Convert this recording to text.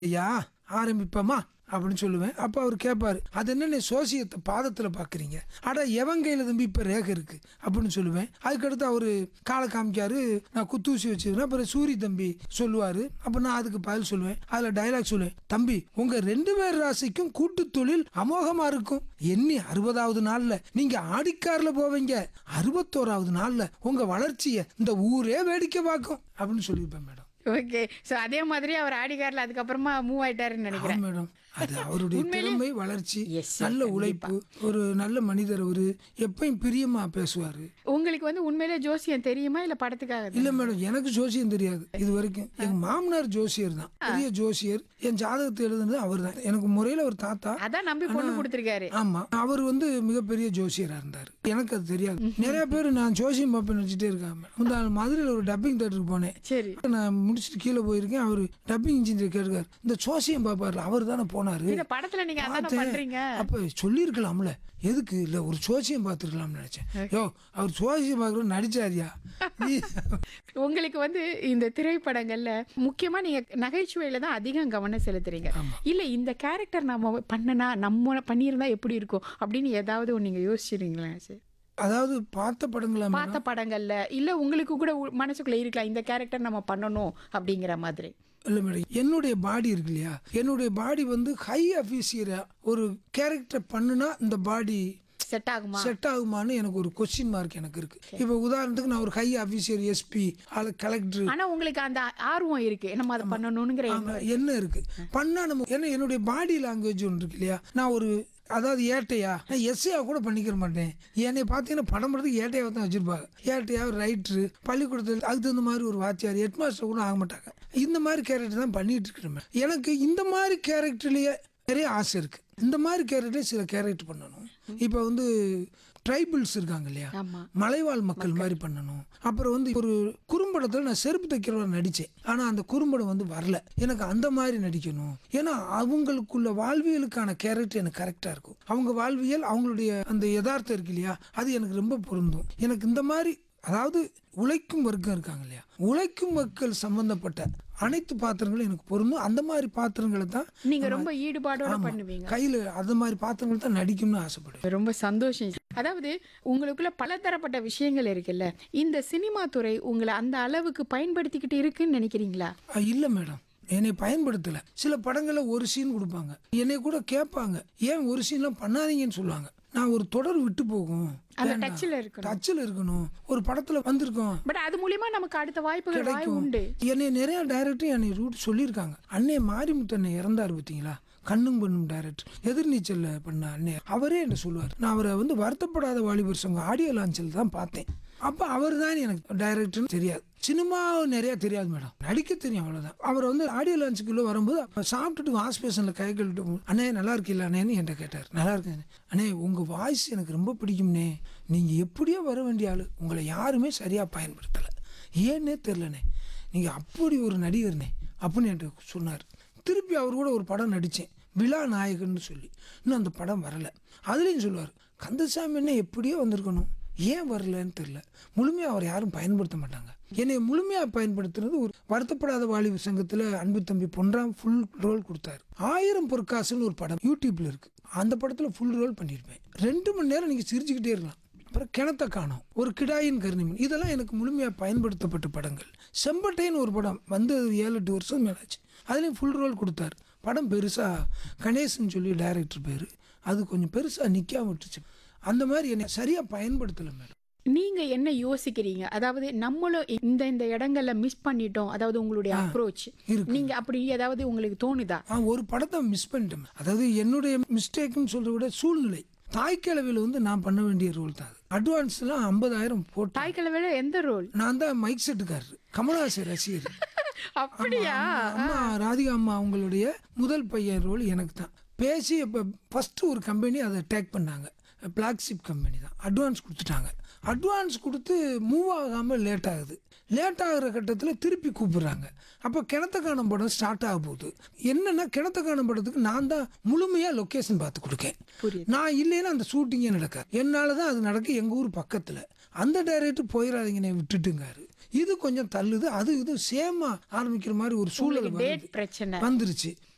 ஐயா ஆரம்பிப்போமா அப்படின்னு சொல்லுவேன் அப்போ அவர் கேட்பாரு அது என்ன நீ சோசியத்தை பாதத்தில் பார்க்குறீங்க அட எவன் கையில் தம்பி இப்போ ரேகை இருக்கு அப்படின்னு சொல்லுவேன் அதுக்கடுத்து அவர் காலை காமிக்காரு நான் குத்தூசி வச்சுருவேன் அப்புறம் சூரி தம்பி சொல்லுவார் அப்போ நான் அதுக்கு பதில் சொல்லுவேன் அதில் டைலாக் சொல்லுவேன் தம்பி உங்கள் ரெண்டு பேர் ராசிக்கும் கூட்டு தொழில் அமோகமாக இருக்கும் எண்ணி அறுபதாவது நாளில் நீங்கள் ஆடிக்காரில் போவீங்க அறுபத்தோராவது நாளில் உங்கள் வளர்ச்சியை இந்த ஊரே வேடிக்கை பார்க்கும் அப்படின்னு சொல்லியிருப்பேன் மேடம் ஓகே சோ அதே மாதிரி அவர் ஆடிக்கார்ல அதுக்கப்புறமா மூவ் ஆயிட்டாருன்னு நினைக்கிறேன் ஆமா மேடம் அது அவருடைய திறமை வளர்ச்சி Yes, sir, நல்ல உழைப்பு ஒரு நல்ல மனிதர் அவரு எப்பயும் பிரியமா பேசுவாரு உங்களுக்கு வந்து உண்மையிலே ஜோசியம் தெரியுமா இல்ல படத்துக்காக தான்? இல்ல மேடம் எனக்கு ஜோசியம் தெரியாது இது வரைக்கும் எங்க மாமனார் ஜோசியர் தான் பெரிய ஜோசியர் என் ஜாதகத்தை எழுதுனது அவர் தான் எனக்கு முறையில ஒரு தாத்தா அதான் நம்பி பொண்ணு கொடுத்துருக்காரு ஆமா அவர் வந்து மிகப்பெரிய ஜோசியரா இருந்தார் எனக்கு அது தெரியாது நிறைய பேர் நான் ஜோசியம் பார்ப்பேன் நினைச்சிட்டே இருக்காங்க முந்தா நாள் மதுரையில் ஒரு டப்பிங் தேட்டருக்கு போனேன் சரி நான் முடிச்சுட்டு கீழே போயிருக்கேன் அவர் டப்பிங் இன்ஜினியர் கேட்காரு இந்த ஜோசியம் பார்ப்பாரு அவர் தானே போனாரு இந்த படத்துல நீங்க அதான பார்த்தேன். பண்றீங்க அப்ப சொல்லியிருக்கலாம்ல எதுக்கு இல்ல ஒரு சோசியம் பார்த்துருக்கலாம்னு நினைச்சேன் யோ அவர் சோசியம் பார்க்குற நடிச்சாரியா நீ உங்களுக்கு வந்து இந்த திரைப்படங்கள்ல முக்கியமா நீங்க நகைச்சுவையில தான் அதிகம் கவனம் செலுத்துறீங்க இல்ல இந்த கேரக்டர் நம்ம பண்ணனா நம்ம பண்ணியிருந்தா எப்படி இருக்கும் அப்படின்னு ஏதாவது ஒண்ணு நீங்க யோசிச்சிருங்களா சார் அதாவது பார்த்த படங்களா பார்த்த படங்கள்ல இல்ல உங்களுக்கு கூட உ- மனசுக்குள்ள இருக்கலாம் இந்த கேரக்டர் நம்ம பண்ணணும் அப்படிங்கிற மாதிரி இல்ல மேடம் என்னுடைய பாடி இருக்கு இல்லையா என்னுடைய பாடி வந்து ஹை அஃபீசியரா ஒரு கேரக்டர் பண்ணுனா இந்த பாடி செட் ஆகுமா செட் ஆகுமான்னு எனக்கு ஒரு கொஸ்டின் மார்க் எனக்கு இருக்கு இப்போ உதாரணத்துக்கு நான் ஒரு ஹை அஃபீசியர் எஸ்பி அல்ல கலெக்டர் ஆனா உங்களுக்கு அந்த ஆர்வம் இருக்கு நம்ம அதை பண்ணணுங்கிற எண்ணம். ஆமா, என்ன இருக்கு பண்ணா நம்ம ஏன்னா என்னுடைய பாடி லாங்குவேஜ் ஒன்று இருக்கு இல்லையா நான் ஒரு அதாவது ஏட்டையா நான் எஸ்ஐயா கூட பண்ணிக்கிற மாட்டேன் என்னை பார்த்தீங்கன்னா படம் படத்துக்கு ஏட்டையாவை தான் வச்சிருப்பாங்க ஏட்டையா ரைட்ரு பள்ளிக்கூடத்தில் அதுக்கு தகுந்த மாதிரி ஒரு வாத்தியார் ஹெட் மாஸ்டர் கூட ஆக மாட்டாங்க இந்த மாதிரி கேரக்டர் தான் பண்ணிட்டு இருக்கிறேன் எனக்கு இந்த மாதிரி கேரக்டர்லயே நிறைய ஆசை இருக்கு இந்த மாதிரி கேரக்டர்லேயே சில கேரக்டர் பண்ணணும் இப்போ வந்து ட்ரைபிள்ஸ் இருக்காங்க இல்லையா ஆமா மலைவாழ் மக்கள் மாதிரி பண்ணணும் அப்புறம் வந்து ஒரு குறும்படத்தில் நான் செருப்பு தைக்கிறவரை நடித்தேன் ஆனால் அந்த குறும்படம் வந்து வரல எனக்கு அந்த மாதிரி நடிக்கணும் ஏன்னா அவங்களுக்குள்ள வாழ்வியலுக்கான கேரக்டர் எனக்கு கரெக்டாக இருக்கும் அவங்க வாழ்வியல் அவங்களுடைய அந்த யதார்த்தம் இருக்கு இல்லையா அது எனக்கு ரொம்ப பொருந்தும் எனக்கு இந்த மாதிரி அதாவது உழைக்கும் வர்க்கம் இருக்காங்க இல்லையா உழைக்கும் மக்கள் சம்பந்தப்பட்ட அனைத்து பாத்திரங்களும் எனக்கு பொருந்தும் அந்த மாதிரி பாத்திரங்களை தான் நீங்க ரொம்ப ஈடுபாடோட பண்ணுவீங்க கையில் அந்த மாதிரி பாத்திரங்கள் தான் நடிக்கணும்னு ஆசைப்படுவேன் ரொம்ப சந்தோஷம் அதாவது உங்களுக்குள்ள பலதரப்பட்ட விஷயங்கள் இருக்குல்ல இந்த சினிமா துறை உங்களை அந்த அளவுக்கு பயன்படுத்திக்கிட்டு இருக்குன்னு நினைக்கிறீங்களா இல்லை மேடம் என்னை பயன்படுத்தலை சில படங்களில் ஒரு சீன் கொடுப்பாங்க என்னை கூட கேட்பாங்க ஏன் ஒரு சீன்லாம் பண்ணாதீங்கன்னு சொல்லுவாங்க நான் ஒரு தொடர் விட்டு போகும் அந்த டச்சில் இருக்கணும் டச்சில் இருக்கணும் ஒரு படத்தில் வந்திருக்கோம் பட் அது மூலியமா நமக்கு அடுத்த வாய்ப்புகள் வாய் கிடைக்கும் உண்டு என்னை நிறைய டைரக்டர் என்னை ரூட் சொல்லியிருக்காங்க அண்ணே மாரிமுத்து அண்ணே இறந்தாரு பார்த்தீங்களா கண்ணும் பண்ணும் டைரக்டர் எதிர்நீச்சல்ல பண்ண அண்ணே அவரே என்ன சொல்லுவார் நான் அவரை வந்து வருத்தப்படாத வாலிபர் சங்கம் ஆடியோ லான்ச்சில் தான் பார்த்தேன் அப்போ அவர் தான் எனக்கு டைரக்டர்னு தெரியாது சினிமா நிறைய தெரியாது மேடம் நடிக்க தெரியும் அவ்வளோதான் அவர் வந்து ஆடியோ லான்ச்சுக்குள்ளே வரும்போது அப்ப சாப்பிட்டுட்டு வாஷ் பேஷனில் கை கழுவிட்டு போகும், அண்ணே நல்லா இருக்கீங்களா அண்ணேன்னு என்கிட்ட கேட்டார் நல்லா இருக்கேன் அண்ணே உங்கள் வாய்ஸ் எனக்கு ரொம்ப பிடிக்கும்னே நீங்கள் எப்படியோ வர வேண்டிய ஆள் உங்களை யாருமே சரியாக பயன்படுத்தலை ஏன்னே தெரிலண்ணே நீங்கள் அப்படி ஒரு நடிகர்னே அப்படின்னு என்கிட்ட சொன்னார் திருப்பி அவர் கூட ஒரு படம் நடித்தேன் விழா நாயகன்னு சொல்லி இன்னும் அந்த படம் வரலை அதுலேயும் சொல்லுவார் கந்தசாமி என்ன எப்படியோ வந்திருக்கணும் ஏன் வரலன்னு தெரில முழுமையாக அவர் யாரும் பயன்படுத்த மாட்டாங்க என்னை முழுமையாக பயன்படுத்துறது ஒரு வருத்தப்படாத வாலிப சங்கத்தில் அன்பு தம்பி பொன்றாம் ஃபுல் ரோல் கொடுத்தாரு ஆயிரம் பொற்காசுன்னு ஒரு படம் யூடியூப்ல இருக்கு அந்த படத்தில் ஃபுல் ரோல் பண்ணியிருப்பேன் ரெண்டு மணி நேரம் நீங்கள் சிரிச்சுக்கிட்டே இருக்கலாம் அப்புறம் கிணத்த காணோம் ஒரு கிடாயின் கருணிமன் இதெல்லாம் எனக்கு முழுமையாக பயன்படுத்தப்பட்ட படங்கள் செம்பட்டைன்னு ஒரு படம் வந்து ஏழு எட்டு வருஷம் மேலாச்சு அதுலேயும் ஃபுல் ரோல் கொடுத்தாரு படம் பெருசாக கணேசன் சொல்லி டைரக்டர் பேர் அது கொஞ்சம் பெருசாக நிற்காம விட்டுச்சு அந்த மாதிரி என்னை சரியாக பயன்படுத்தலை மேடம் நீங்க என்ன யோசிக்கிறீங்க அதாவது நம்மளும் இந்த இந்த இடங்கள்ல மிஸ் பண்ணிட்டோம் அதாவது உங்களுடைய அப்ரோச் இருக்கு. நீங்க அப்படி ஏதாவது உங்களுக்கு தோணுதா நான் ஒரு படத்தை மிஸ் பண்ணிட்டேன் அதாவது என்னுடைய மிஸ்டேக்குன்னு சொல்கிறத விட சூழ்நிலை தாய்க்கிழவியில் வந்து நான் பண்ண வேண்டிய ரோல் தான் அது அட்வான்ஸ்லாம் ஐம்பதாயிரம் போட்டு தாய்க்கிழமை வேலை எந்த ரோல் நான் தான் மைக் செட்டுக்காரர் கமலஹாசன் ரசிகர் அப்படியா அம்மா ராதிகா அம்மா அவங்களுடைய முதல் பையன் ரோல் எனக்கு தான் பேசி இப்போ ஃபஸ்ட்டு ஒரு கம்பெனி அதை டேக் பண்ணாங்க பிளாக்ஷிப் கம்பெனி தான் அட்வான்ஸ் கொடுத்துட்டாங்க அட்வான்ஸ் கொடுத்து மூவ் ஆகாமல் லேட் ஆகுது லேட் ஆகிற கட்டத்தில் திருப்பி கூப்பிடுறாங்க அப்போ கிணத்தக்கானம் படம் ஸ்டார்ட் ஆக போகுது என்னன்னா கிணத்தக்கானம் படத்துக்கு நான் தான் முழுமையாக லொக்கேஷன் பார்த்து கொடுக்கேன் புரியுது. நான் இல்லைன்னா அந்த ஷூட்டிங்கே நடக்காது என்னால் தான் அது நடக்க எங்கள் ஊர் பக்கத்தில் அந்த டைரக்டர் போயிடாதீங்கன்னு விட்டுட்டுங்காரு இது கொஞ்சம் தள்ளுது அது இது சேமா ஆரம்பிக்கிற மாதிரி ஒரு சூழல் டேட் வருது பிரச்சனை வந்துருச்சு